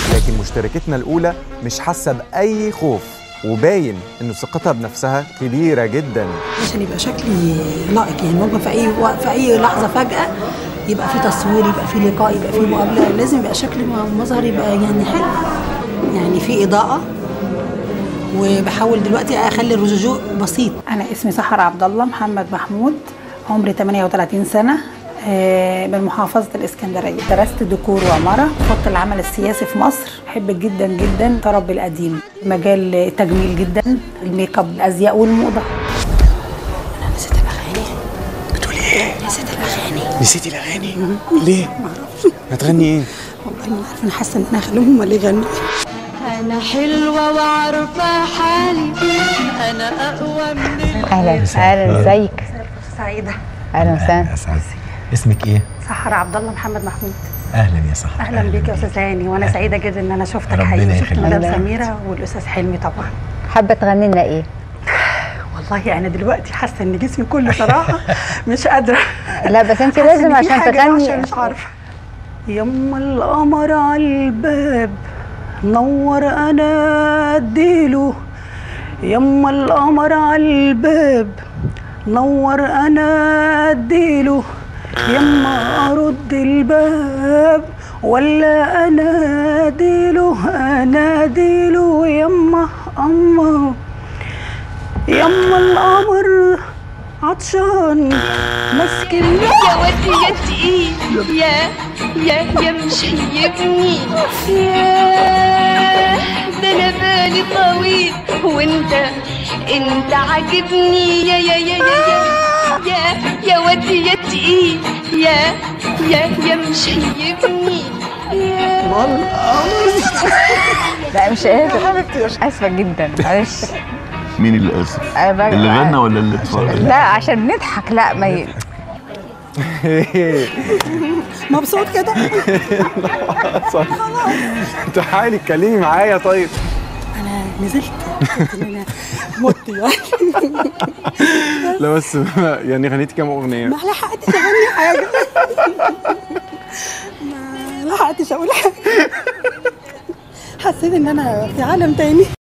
لكن مشتركتنا الأولى مش حاسة بأي خوف وباين إنه ثقتها بنفسها كبيرة جدا عشان يبقى شكلي لائق يعني ممكن في اي وقت في اي لحظه فجاه يبقى في تصوير يبقى في لقاء يبقى في مقابله لازم يبقى شكلي ومظهر يبقى يعني حلو يعني في اضاءه وبحاول دلوقتي اخلي الرجوع بسيط أنا اسمي سحر عبد الله محمد محمود عمري 38 سنة آه، من محافظة الإسكندرية درست ديكور وعمارة خط العمل السياسي في مصر بحب جدا جدا الطرب القديم مجال التجميل جدا الميك اب الأزياء والموضة انا نسيت الاغاني بتقولي ايه نسيت الاغاني نسيتي الأغاني؟ ليه؟ هتغني إيه؟ والله ما عارفه انا حاسه ان انا هخليهم هم اللي يغنوا أنا حلوة وعارفة حالي أنا أقوى من اهلا اهلا ازيك سعيدة اهلا وسهلا اسعد اسمك ايه؟ سحر عبد الله محمد محمود اهلا يا صاحبي أهلا بيك يا أستاذ هاني وأنا سعيدة جدا إن أنا شفتك ربنا حقيقي وشفت يخليك. مدام سميرة والأستاذ حلمي طبعا حابه تغني لنا ايه والله أنا دلوقتي حاسة إن جسمي كله صراحة مش قادرة لا بس انت حاسة لازم إن في عشان حاجة تغني وحشة مش عارفة يما القمر على الباب نور انا اديله يما القمر على الباب نور انا اديله يما ارد الباب ولا اناديله اناديله يما اما يما القمر عطشان ماسك يا ودي يا تقيل يا يا يا مش هيبني يا ده انا بالي طويل وانت انت عاجبني يا يا يا يا يا يا يا ودي يا تقيل يا يا يا مش هيبني يا لا مش قادر اسفه جدا معلش مين اللي اسف؟ أنا بقى- اللي غنى ولا اللي اتفرج؟ لا عشان بنضحك لا ما ي... مبسوط كده تعالي اتكلمي معايا طيب انا نزلت حسيت ان انا مت يعني لا بس يعني غنيتي كام أغنية؟ ما لحقتش اغني حاجه ما لحقتش اقول حاجه حسيت ان انا في عالم تاني